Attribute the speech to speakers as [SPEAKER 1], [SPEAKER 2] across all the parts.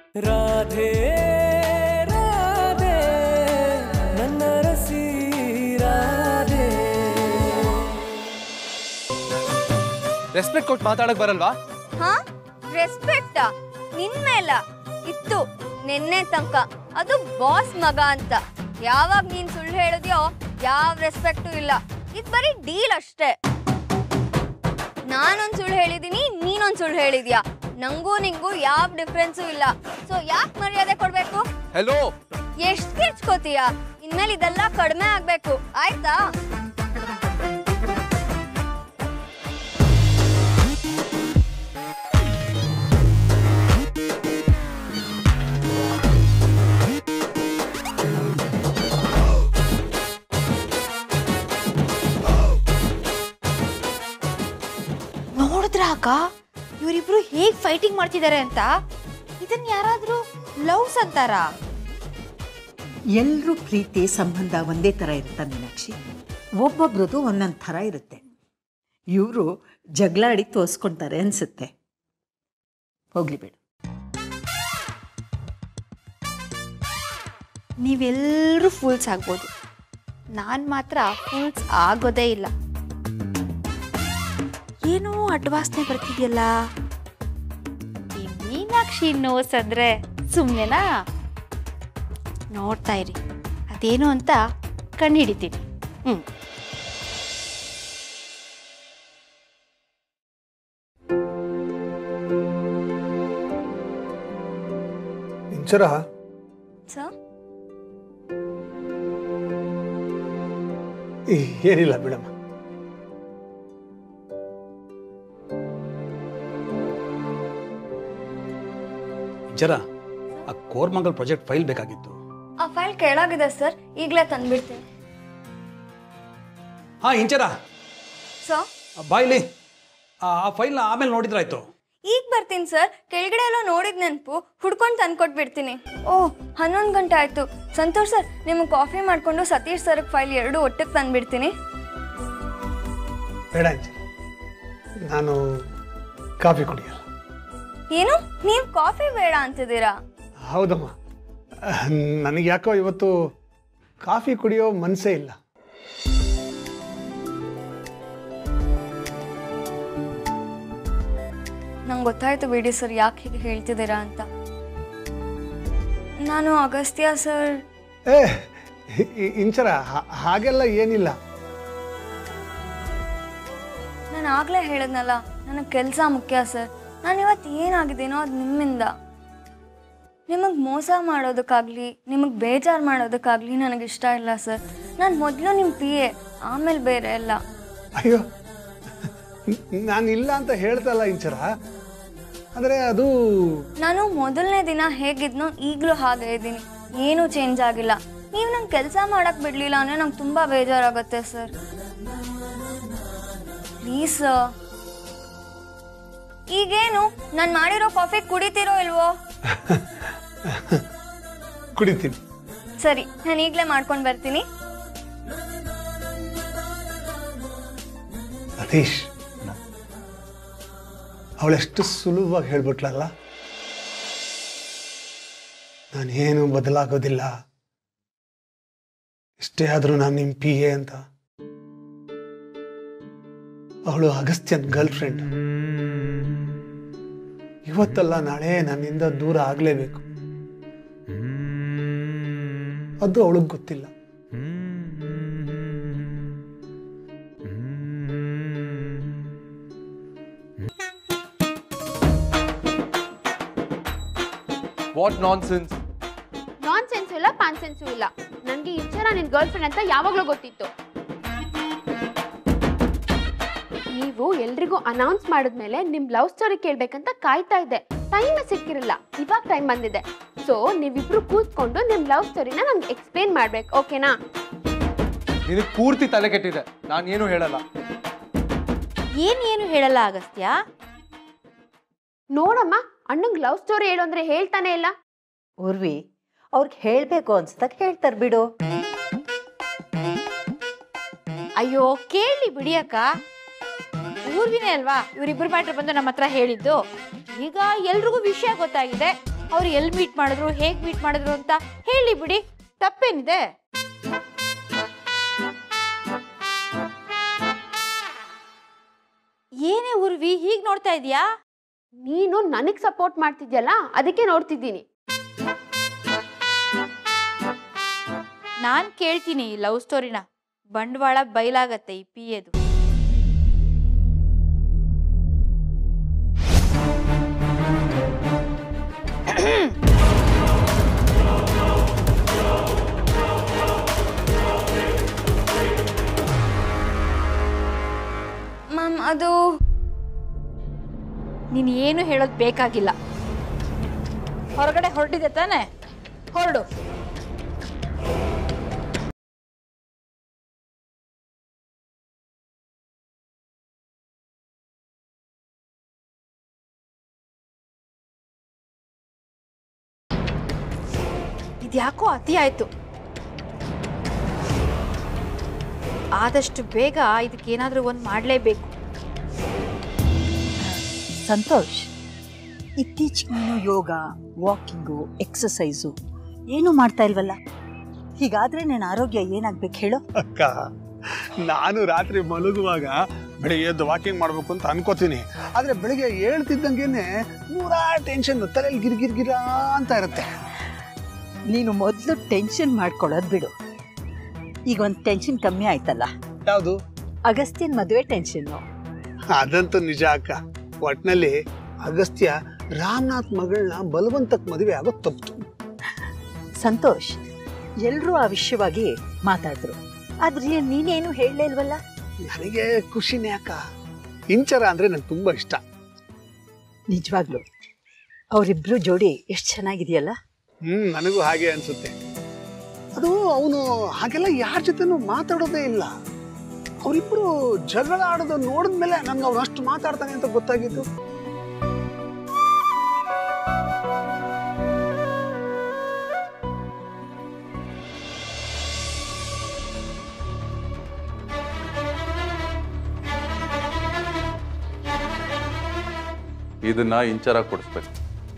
[SPEAKER 1] ರಾಧೆ ರಾಧೆ ನನ್ನ ರಸಿ ರಾಧೆ
[SPEAKER 2] ರೆಸ್ಪೆಕ್ಟ್ ಕೊಟ್ಟು ಮಾತಾಡಕ್ ಬರಲ್ವಾ
[SPEAKER 3] ಹಾ ರೆಸ್ಪೆಕ್ಟಾ ನಿನ್ ಮೇಲ ಇತ್ತು ನಿನ್ನೆ ತನಕ ಅದು ಬಾಸ್ ಮಗ ಅಂತ ಯಾವಾಗ ನೀನ್ ಸುಳ್ಳು ಹೇಳಿದ್ಯೋ ಯಾವ ರೆಸ್ಪೆಕ್ಟು ಇಲ್ಲ ಇದು ಬರೀ ಡೀಲ್ ಅಷ್ಟೇ ನಾನೊಂದ್ ಸುಳ್ಳು ಹೇಳಿದೀನಿ ನೀನೊಂದ್ ಸುಳ್ಳು ಹೇಳಿದ್ಯಾ ನಂಗೂ ನಿಂಗೂ ಯಾವ ಡಿಫ್ರೆನ್ಸು ಇಲ್ಲ ಸೊ ಯಾಕೆ ಮರ್ಯಾದೆ ಕೊಡ್ಬೇಕು
[SPEAKER 2] ಹೆಲೋ
[SPEAKER 3] ಎಷ್ಟ್ ಕಿರ್ಚ್ಕೋತೀಯ ಇನ್ಮೇಲೆ ಇದೆಲ್ಲ ಕಡಿಮೆ ಆಗ್ಬೇಕು ಆಯ್ತಾ
[SPEAKER 4] ನೋಡಿದ್ರ ಅಕ್ಕ ಇವರಿಬ್ರು ಹೇಗ್ ಫೈಟಿಂಗ್ ಮಾಡ್ತಿದ್ದಾರೆ ಅಂತ ಇದನ್ನ ಯಾರಾದ್ರೂ ಲವ್ಸ್ ಅಂತಾರ
[SPEAKER 5] ಎಲ್ಲರೂ ಪ್ರೀತಿ ಸಂಬಂಧ ಒಂದೇ ಥರ ಇರುತ್ತ ಮೀನಾಕ್ಷಿ ಒಬ್ಬೊಬ್ರದ್ದು ಒಂದೊಂದು ಥರ ಇರುತ್ತೆ ಇವರು ಜಗಳಾಡಿ ತೋರಿಸ್ಕೊಳ್ತಾರೆ ಅನ್ಸುತ್ತೆ ಹೋಗ್ಲಿ ಬಿಡು
[SPEAKER 4] ನೀವೆಲ್ಲರೂ ಫೂಲ್ಸ್ ಆಗ್ಬೋದು ನಾನು ಮಾತ್ರ ಫೂಲ್ಸ್ ಆಗೋದೇ ಇಲ್ಲ ಏನೋ ಅಡ್ವಾಸ್ನೆ ಬರ್ತಿದ್ಯಲ್ಲ ಈ ಮೀನಾಕ್ಷಿ ನೋಸ್ ಅಂದ್ರೆ ಸುಮ್ಮನೆನಾ ನೋಡ್ತಾ ಇರಿ ಅದೇನು ಅಂತ ಕಂಡುಹಿಡಿತೀನಿ ಹ್ಞೂ
[SPEAKER 6] ಇಂಚರ
[SPEAKER 3] ಸರ್
[SPEAKER 6] ಏನಿಲ್ಲ ಬಿಡಮ್ಮ
[SPEAKER 7] ಜರ ಆ ಕೋರ್ಮಂಗಲ್ ಪ್ರಾಜೆಕ್ಟ್ ಫೈಲ್ ಬೇಕಾಗಿತ್ತು
[SPEAKER 3] ಆ ಫೈಲ್ ಕೆಳಗಿದೆ ಸರ್ ಈಗಲೇ ತಂದ್ಬಿಡ್ತೀನಿ
[SPEAKER 7] ಹಾ ಇಂಚರ
[SPEAKER 3] ಸರ್
[SPEAKER 7] ಬಾಯ್ಲಿ ಆ ಫೈಲ್ನ ಆಮೇಲೆ ನೋಡಿದ್ರಾಯ್ತು
[SPEAKER 3] ಈಗ ಬರ್ತೀನಿ ಸರ್ ಕೆಳಗಡೆ ಎಲ್ಲ ನೋಡಿದ ನೆನಪು ಹುಡ್ಕೊಂಡು ತಂದ್ಕೊಟ್ಬಿಡ್ತೀನಿ ಓ ಹನ್ನೊಂದು ಗಂಟೆ ಆಯ್ತು ಸಂತೋಷ್ ಸರ್ ನಿಮಗೆ ಕಾಫಿ ಮಾಡಿಕೊಂಡು ಸತೀಶ್ ಸರ್ ಫೈಲ್ ಎರಡು ಒಟ್ಟಿಗೆ ತಂದ್ಬಿಡ್ತೀನಿ
[SPEAKER 6] ಬೇಡ ಇಂಚರ ನಾನು ಕಾಫಿ ಕುಡಿಯಲ್ಲ
[SPEAKER 3] ಏನು ನೀವು ಕಾಫಿ ಬೇಡ ಅಂತಿದ್ದೀರಾ
[SPEAKER 6] ಹೌದಮ್ಮ ನನಗೆ ಯಾಕೋ ಇವತ್ತು ಕಾಫಿ ಕುಡಿಯೋ ಮನಸ್ಸೇ ಇಲ್ಲ
[SPEAKER 3] ನಂಗೆ ಗೊತ್ತಾಯ್ತು ಬಿಡಿ ಸರ್ ಯಾಕೆ ಹೀಗೆ ಹೇಳ್ತಿದ್ದೀರಾ ಅಂತ ನಾನು ಅಗಸ್ತ್ಯ ಸರ್
[SPEAKER 6] ಏ ಇ- ಇಂಚರ ಹಾ- ಹಾಗೆಲ್ಲ ಏನಿಲ್ಲ
[SPEAKER 3] ನಾನು ಆಗಲೇ ಹೇಳಿದ್ನಲ್ಲ ನನಗೆ ಕೆಲಸ ಮುಖ್ಯ ಸರ್ ನಾನು ಇವತ್ತು ಏನಾಗಿದ್ದೀನೋ ಅದು ನಿಮ್ಮಿಂದ ನಿಮಗೆ ಮೋಸ ಮಾಡೋದಕ್ಕಾಗಲಿ ನಿಮಗೆ ಬೇಜಾರು ಮಾಡೋದಕ್ಕಾಗಲಿ ನನಗೆ ಇಷ್ಟ ಇಲ್ಲ ಸರ್ ನಾನು ಮೊದಲು ನಿಮ್ಮ ಪಿ ಎ ಆಮೇಲೆ ಬೇರೆ ಎಲ್ಲ
[SPEAKER 6] ಅಯ್ಯೋ ನಾನು ಇಲ್ಲ ಅಂತ ಹೇಳ್ತಲ್ಲ ಇಂಚರ ಆದರೆ ಅದು
[SPEAKER 3] ನಾನು ಮೊದಲನೇ ದಿನ ಹೇಗಿದ್ನೋ ಈಗಲೂ ಹಾಗೆ ಇದ್ದೀನಿ ಏನೂ ಚೇಂಜ್ ಆಗಿಲ್ಲ ನೀವು ನಂಗೆ ಕೆಲಸ ಮಾಡಕ್ಕೆ ಬಿಡಲಿಲ್ಲ ಅಂದರೆ ನಂಗೆ ತುಂಬ ಬೇಜಾರಾಗುತ್ತೆ ಸರ್ ಪ್ಲೀಸ್ ಸರ್ ಈಗೇನು ನಾನು ಮಾಡಿರೋ ಕಾಫಿ ಕುಡಿತೀರೋ ಇಲ್ವೋ
[SPEAKER 6] ಕುಡಿತೀನಿ
[SPEAKER 3] ಸರಿ ನಾನು ಈಗಲೇ ಮಾಡ್ಕೊಂಡು ಬರ್ತೀನಿ
[SPEAKER 6] ಸತೀಶ್ ಅವಳೆಷ್ಟು ಸುಲಭವಾಗಿ ಹೇಳ್ಬಿಟ್ಲಲ್ಲ ನಾನೇನು ಬದಲಾಗೋದಿಲ್ಲ ಇಷ್ಟೇ ಆದರೂ ನಾನು ನಿಮ್ಮ ಪಿ ಎ ಅಂತ ಅವಳು ಅಗಸ್ತ್ಯನ್ ಗರ್ಲ್ ಫ್ರೆಂಡ್ ಇವತ್ತಲ್ಲ ನಾಳೆ ನನ್ನಿಂದ ದೂರ ಆಗಲೇಬೇಕು ಅದು ಅವಳಿಗೆ ಗೊತ್ತಿಲ್ಲ
[SPEAKER 2] what nonsense
[SPEAKER 8] nonsense ಇಲ್ಲ ಪಾನ್ ಸೆನ್ಸು ಇಲ್ಲ ನನಗೆ ಇಂಚರ ನಿನ್ ಗರ್ಲ್ ಫ್ರೆಂಡ್ ಅಂತ ಯಾವಾಗಲೂ ಗೊತ್ತಿತ್ತು ನೀವು ಎಲ್ರಿಗೂ ಅನೌನ್ಸ್ ಮಾಡಿದ್ಮೇಲೆ ನಿಮ್ ಲವ್ ಸ್ಟೋರಿ ಕೇಳ್ಬೇಕಂತ ಕಾಯ್ತಾ ಇದ್ದೆ ಟೈಮ್ ಸಿಕ್ಕಿರಲ್ಲ ಇವಾಗ ಟೈಮ್ ಬಂದಿದೆ ಸೊ ನೀವಿಬ್ರು ಕೂತ್ಕೊಂಡು ನಿಮ್ ಲವ್ ಸ್ಟೋರಿನ ನನ್ಗೆ ಎಕ್ಸ್ಪ್ಲೇನ್ ಮಾಡ್ಬೇಕು ಓಕೆನಾ
[SPEAKER 2] ನಿನಗೆ ಪೂರ್ತಿ ತಲೆ ಕೆಟ್ಟಿದೆ ನಾನು ಏನು ಹೇಳಲ್ಲ
[SPEAKER 4] ಏನ್ ಏನು ಹೇಳಲ್ಲ ಅಗಸ್ತ್ಯ
[SPEAKER 8] ನೋಡಮ್ಮ ಅಣ್ಣಂಗ್ ಲವ್ ಸ್ಟೋರಿ ಹೇಳು ಅಂದ್ರೆ ಹೇಳ್ತಾನೆ ಇಲ್ಲ
[SPEAKER 5] ಊರ್ವಿ ಅವ್ರಿಗೆ ಹೇಳಬೇಕು ಅನ್ಸ್ದಾಗ ಹೇಳ್ತಾರೆ ಬಿಡು
[SPEAKER 4] ಅಯ್ಯೋ ಕೇಳಿ ಬಿಡಿ ಅಕ್ಕ ಊರ್ವಿನೇ ಅಲ್ವಾ ಇವರಿಬ್ಬರು ಮ್ಯಾಟ್ರ್ ಬಂದು ನಮ್ಮ ಹತ್ರ ಹೇಳಿದ್ದು ಈಗ ಎಲ್ರಿಗೂ ವಿಷಯ ಗೊತ್ತಾಗಿದೆ ಅವ್ರು ಎಲ್ಲಿ ಮೀಟ್ ಮಾಡಿದ್ರು ಹೇಗ್ ಮೀಟ್ ಮಾಡಿದ್ರು ಅಂತ ಹೇಳಿ ಬಿಡಿ ತಪ್ಪೇನಿದೆ ಏನೇ ಉರ್ವಿ ಹೀಗ್ ನೋಡ್ತಾ ಇದೀಯಾ
[SPEAKER 8] ನೀನು ನನಗ್ ಸಪೋರ್ಟ್ ಮಾಡ್ತಿದ್ಯಲ್ಲ ಅದಕ್ಕೆ ನೋಡ್ತಿದ್ದೀನಿ
[SPEAKER 4] ನಾನ್ ಕೇಳ್ತೀನಿ ಈ ಲವ್ ಸ್ಟೋರಿನ ಬಂಡವಾಳ ಬಯಲಾಗತ್ತೆ ಈ ಪಿ ಎದು
[SPEAKER 3] ಮ್ಯಾಮ್ ಅದು
[SPEAKER 4] ನೀನ್ ಏನು ಹೇಳೋದ್ ಬೇಕಾಗಿಲ್ಲ ಹೊರಗಡೆ ಹೊರಟಿದೆ ತಾನೆ ಹೊರಡು ಇದ್ಯಾಕೋ ಅತಿ ಆಯ್ತು ಆದಷ್ಟು ಬೇಗ ಇದಕ್ಕೇನಾದ್ರೂ ಒಂದು ಮಾಡಲೇಬೇಕು
[SPEAKER 5] ಸಂತೋಷ್ ಇತ್ತೀಚೆಗೆ ನೀನು ಯೋಗ ವಾಕಿಂಗು ಎಕ್ಸಸೈಸು ಏನೂ ಮಾಡ್ತಾ ಇಲ್ವಲ್ಲ ಹೀಗಾದ್ರೆ ನನ್ನ ಆರೋಗ್ಯ ಏನಾಗ್ಬೇಕು ಹೇಳು
[SPEAKER 6] ಅಕ್ಕ ನಾನು ರಾತ್ರಿ ಮಲಗುವಾಗ ಬೆಳಿಗ್ಗೆ ಎದ್ದು ವಾಕಿಂಗ್ ಮಾಡ್ಬೇಕು ಅಂತ ಅನ್ಕೋತೀನಿ ಆದ್ರೆ ಬೆಳಿಗ್ಗೆ ಹೇಳ್ತಿದ್ದಂಗೆನೆ ನೂರಾರು ಟೆನ್ಷನ್ ತಲೆಯಲ್ಲಿ ಗಿರ್ ಗಿರ್ ಗಿರ ಅಂತ ಇರುತ್ತೆ
[SPEAKER 5] ನೀನು ಮೊದಲು ಟೆನ್ಷನ್ ಮಾಡ್ಕೊಳ್ಳೋದು ಬಿಡು ಈಗ ಒಂದು ಟೆನ್ಷನ್ ಕಮ್ಮಿ ಆಯ್ತಲ್ಲ
[SPEAKER 6] ಯಾವುದು
[SPEAKER 5] ಅಗಸ್ತ್ಯನ್ ಮದುವೆ ಟೆನ್ಷನ್ನು
[SPEAKER 6] ಅದಂತೂ ನಿಜ ಅಕ್ಕ ಒಟ್ನಲ್ಲಿ ಅಗಸ್ತ್ಯ ರಾಮನಾಥ್ ಮಗಳನ್ನ ಬಲವಂತಕ್ ಮದುವೆ ಆಗೋದು ತಪ್ಪಿತು
[SPEAKER 5] ಸಂತೋಷ್ ಎಲ್ಲರೂ ಆ ವಿಷಯವಾಗಿ ಮಾತಾಡಿದ್ರು ಆದ್ರೆ ನೀನೇನು ಹೇಳಲೇ ಇಲ್ವಲ್ಲ
[SPEAKER 6] ನನಗೆ ಖುಷಿನೇ ಅಕ್ಕ ಇಂಚರ ಅಂದ್ರೆ ನಂಗೆ ತುಂಬಾ ಇಷ್ಟ
[SPEAKER 5] ನಿಜವಾಗ್ಲು ಅವರಿಬ್ರು ಜೋಡಿ ಎಷ್ಟು ಚೆನ್ನಾಗಿದೆಯಲ್ಲ
[SPEAKER 6] ಹ್ಮ್ ನನಗೂ ಹಾಗೆ ಅನ್ಸುತ್ತೆ ಅದು ಅವನು ಹಾಗೆಲ್ಲ ಯಾರ ಜೊತೆನೂ ಮಾತಾಡೋದೇ ಇಲ್ಲ ಅವರಿಬ್ರು ಜಗಳ ಆಡೋದು ನೋಡಿದ್ಮೇಲೆ ನನ್ಗೆ ಅವ್ನು ಅಷ್ಟು ಮಾತಾಡ್ತಾನೆ ಅಂತ ಗೊತ್ತಾಗಿದ್ದು
[SPEAKER 9] ಇದನ್ನ ಇಂಚರ ಕೊಡಿಸ್ಬೇಕು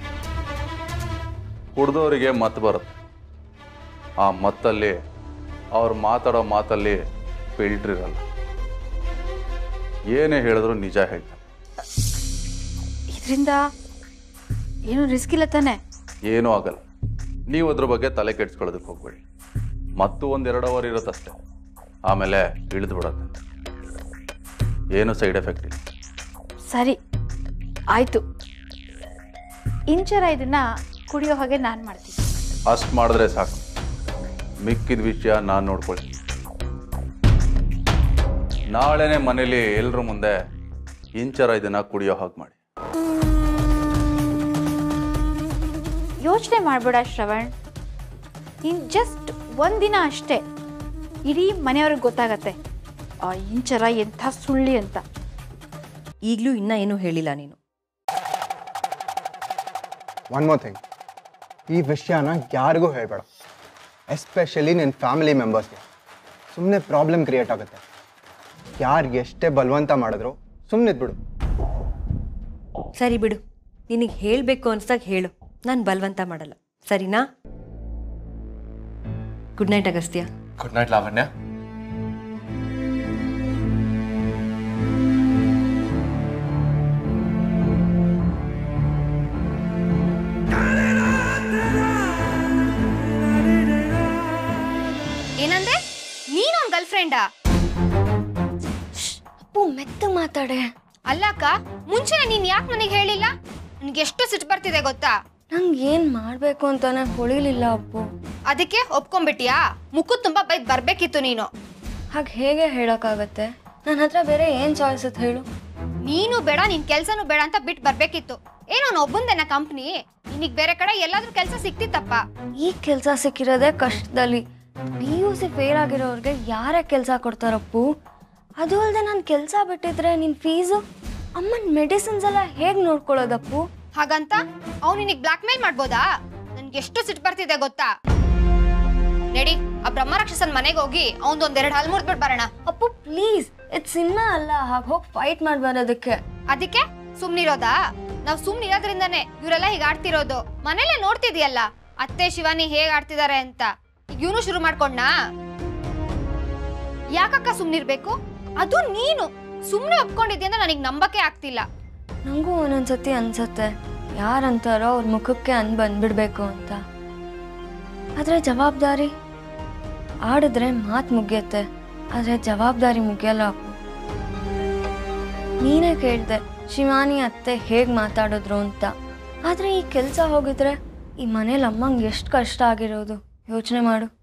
[SPEAKER 9] ಕುಡ್ದವರಿಗೆ ಮತ್ತು ಬರುತ್ತೆ ಆ ಮತ್ತಲ್ಲಿ ಅವ್ರು ಮಾತಾಡೋ ಮಾತಲ್ಲಿ ಫಿಲ್ಟ್ರ್ ಇರಲ್ಲ ಏನೇ ಹೇಳಿದ್ರು ನಿಜ ಹೇಳ್ತಾರೆ
[SPEAKER 4] ಇದರಿಂದ ಏನು ರಿಸ್ಕ್ ಇಲ್ಲ ತಾನೆ
[SPEAKER 9] ಏನೂ ಆಗಲ್ಲ ನೀವು ಅದ್ರ ಬಗ್ಗೆ ತಲೆ ಕೆಡ್ಸ್ಕೊಳ್ಳೋದಕ್ಕೆ ಹೋಗ್ಬೇಡಿ ಮತ್ತು ಒಂದೆರಡು ಅವರ್ ಇರುತ್ತಷ್ಟೇ ಆಮೇಲೆ ಇಳಿದು ಬಿಡತ್ತೆ ಏನು ಸೈಡ್ ಎಫೆಕ್ಟ್ ಇಲ್ಲ
[SPEAKER 4] ಸರಿ ಆಯ್ತು ಇಂಚರ ಇದನ್ನ ಕುಡಿಯೋ ಹಾಗೆ ನಾನು ಮಾಡ್ತೀನಿ
[SPEAKER 9] ಅಷ್ಟು ಮಾಡಿದ್ರೆ ಸಾಕು ಮಿಕ್ಕಿದ ವಿಷಯ ನಾನು ನೋಡ್ಕೊಳ್ತೀನಿ ನಾಳೆನೆ ಮನೇಲಿ ಎಲ್ರ ಮುಂದೆ ಇಂಚರ ಇದನ್ನ ಕುಡಿಯೋ ಹಾಗೆ ಮಾಡಿ
[SPEAKER 4] ಯೋಚನೆ ಮಾಡಬೇಡ ಶ್ರವಣ್ ನೀನು ಜಸ್ಟ್ ಒಂದಿನ ಅಷ್ಟೇ ಇಡೀ ಮನೆಯವ್ರಿಗೆ ಗೊತ್ತಾಗತ್ತೆ ಆ ಇಂಚರ ಎಂಥ ಸುಳ್ಳಿ ಅಂತ
[SPEAKER 10] ಈಗಲೂ ಇನ್ನೂ ಏನೂ ಹೇಳಿಲ್ಲ ನೀನು
[SPEAKER 11] ಒನ್ ಮೋರ್ ಥಿಂಗ್ ಈ ವಿಷಯನ ಯಾರಿಗೂ ಹೇಳಬೇಡ ಎಸ್ಪೆಷಲಿ ನಿನ್ನ ಫ್ಯಾಮಿಲಿ ಮೆಂಬರ್ಸ್ಗೆ ಸುಮ್ಮನೆ ಪ್ರಾಬ್ಲಮ್ ಕ್ರಿಯೇಟ್ ಆಗುತ್ತೆ ಯಾರಿಗೆ ಎಷ್ಟೇ ಬಲವಂತ ಮಾಡಿದ್ರು ಸುಮ್ಮನೆ ಬಿಡು
[SPEAKER 10] ಸರಿ ಬಿಡು ನಿನಗೆ ಹೇಳಬೇಕು ಅನ್ಸ್ದಾಗ ಹೇಳು ನಾನು ಬಲವಂತ ಮಾಡಲ್ಲ ಸರಿನಾ good night Agastya
[SPEAKER 2] good night Lavanya
[SPEAKER 3] ಏನಂದೆ ನೀನು ಅವ್ನ ಗರ್ಲ್ ಫ್ರೆಂಡಾ ಅಪ್ಪು ಮೆತ್ತ ಮಾತಾಡೆ
[SPEAKER 12] ಅಲ್ಲಕ್ಕ ಮುಂಚೆನೆ ನೀನ್ ಯಾಕೆ ನನಗೆ ಹೇಳಿಲ್ಲ ನನಗೆ ಎಷ್ಟು ಸಿಟ್ಟು ಬರ್ತಿದೆ ಗೊತ್ತಾ
[SPEAKER 3] ನಂಗೆ ಏನ್ ಮಾಡ್ಬೇಕು ಅಂತಾನೆ ಹೊಳಿಲಿಲ್ಲ ಅಪ್ಪು
[SPEAKER 12] ಅದಕ್ಕೆ ಒಪ್ಕೊಂಡ್ಬಿಟ್ಟಿಯಾ ಮುಖ ತುಂಬಾ ಬೈದ್ ಬರ್ಬೇಕಿತ್ತು ನೀನು
[SPEAKER 3] ಹಾಗೆ ಹೇಗೆ ಹೇಳಕ್ಕಾಗತ್ತೆ ನನ್ನ ಹತ್ರ ಬೇರೆ ಏನ್ ಚಾಯ್ಸ್ ಇತ್ತು ಹೇಳು
[SPEAKER 12] ನೀನು ಬೇಡ ನಿನ್ ಕೆಲ್ಸನೂ ಬೇಡ ಅಂತ ಬಿಟ್ಟು ಬರ್ಬೇಕಿತ್ತು ಏನೋ ಒಬ್ಬಂದೇನ ಕಂಪ್ನಿ ನಿನಗ್ ಬೇರೆ ಕಡೆ ಎಲ್ಲಾದ್ರೂ ಕೆಲಸ ಸಿಕ್ತಿತ್ತಪ್ಪ
[SPEAKER 3] ಈ ಕೆಲಸ ಸಿಕ್ಕಿರೋದೇ ಕಷ್ಟದಲ್ಲಿ ಪಿ ಯು ಸಿ ಫೇಲ್ ಆಗಿರೋರ್ಗೆ ಯಾರೇ ಕೆಲಸ ಕೊಡ್ತಾರಪ್ಪು ಅದು ಅಲ್ಲದೆ ನಾನು ಕೆಲಸ ಬಿಟ್ಟಿದ್ರೆ ನಿನ್ ಫೀಸು ಅಮ್ಮನ ಮೆಡಿಸಿನ್ಸ್ ಎಲ್ಲ ಹೇಗೆ ನೋಡ್ಕೊಳ್ಳೋದಪ್ಪು
[SPEAKER 12] ಹಾಗಂತ ಅವ್ನು ನಿನಗ್ ಬ್ಲಾಕ್ ಮೇಲ್ ಮಾಡ್ಬೋದಾ ನನ್ಗೆ ಎಷ್ಟು ಸಿಟ್ಟು ಬರ್ತಿದೆ ಗೊತ್ತಾ ನಡಿ ಆ ಬ್ರಹ್ಮ ರಾಕ್ಷಸನ್ ಮನೆಗೆ ಹೋಗಿ ಅವ್ನ್ ಒಂದೆರಡು ಹಲ್ ಮುರ್ದ್ಬಿಟ್ ಬರೋಣ
[SPEAKER 3] ಅಪ್ಪು ಪ್ಲೀಸ್ ಇದು ಸಿನಿಮಾ ಅಲ್ಲ ಹಾಗೆ ಹೋಗಿ ಫೈಟ್ ಮಾಡಿ ಬರೋದಕ್ಕೆ
[SPEAKER 12] ಅದಕ್ಕೆ ಸುಮ್ನಿರೋದಾ ನಾವ್ ಸುಮ್ನೆ ಇರೋದ್ರಿಂದಾನೆ ಇವರೆಲ್ಲ ಹೀಗೆ ಆಡ್ತಿರೋದು ಮನೇಲೆ ನೋಡ್ತಿದ್ಯಲ್ಲ ಅತ್ತೆ ಶಿವಾನಿ ಹೇಗ್ ಆಡ್ತಿದ್ದಾರೆ ಅಂತ ಇವನು ಶುರು ಮಾಡ್ಕೊಂಡ್ನಾ ಯಾಕಕ್ಕ ಸುಮ್ನಿರ್ಬೇಕು ಅದು ನೀನು ಸುಮ್ನೆ ಒಪ್ಕೊಂಡಿದ್ಯ ಅಂತ ನನಗೆ ನಂಬಕ್ಕೆ ಆಗ್ತಿಲ್ಲ
[SPEAKER 3] ನನಗೂ ಒಂದೊಂದ್ಸತಿ ಅನ್ಸತ್ತೆ ಯಾರಂತಾರೋ ಅವ್ರ ಮುಖಕ್ಕೆ ಅನ್ ಬಂದ್ಬಿಡ್ಬೇಕು ಅಂತ ಆದರೆ ಜವಾಬ್ದಾರಿ ಆಡಿದ್ರೆ ಮಾತು ಮುಗಿಯತ್ತೆ ಆದರೆ ಜವಾಬ್ದಾರಿ ಮುಗಿಯಲ್ಲ ಅಪ್ಪು ನೀನೇ ಕೇಳಿದೆ ಶಿವಾನಿ ಅತ್ತೆ ಹೇಗೆ ಮಾತಾಡಿದ್ರು ಅಂತ ಆದರೆ ಈ ಕೆಲಸ ಹೋಗಿದ್ರೆ ಈ ಮನೇಲಿ ಅಮ್ಮಂಗೆ ಎಷ್ಟು ಕಷ್ಟ ಆಗಿರೋದು ಯೋಚನೆ ಮಾಡು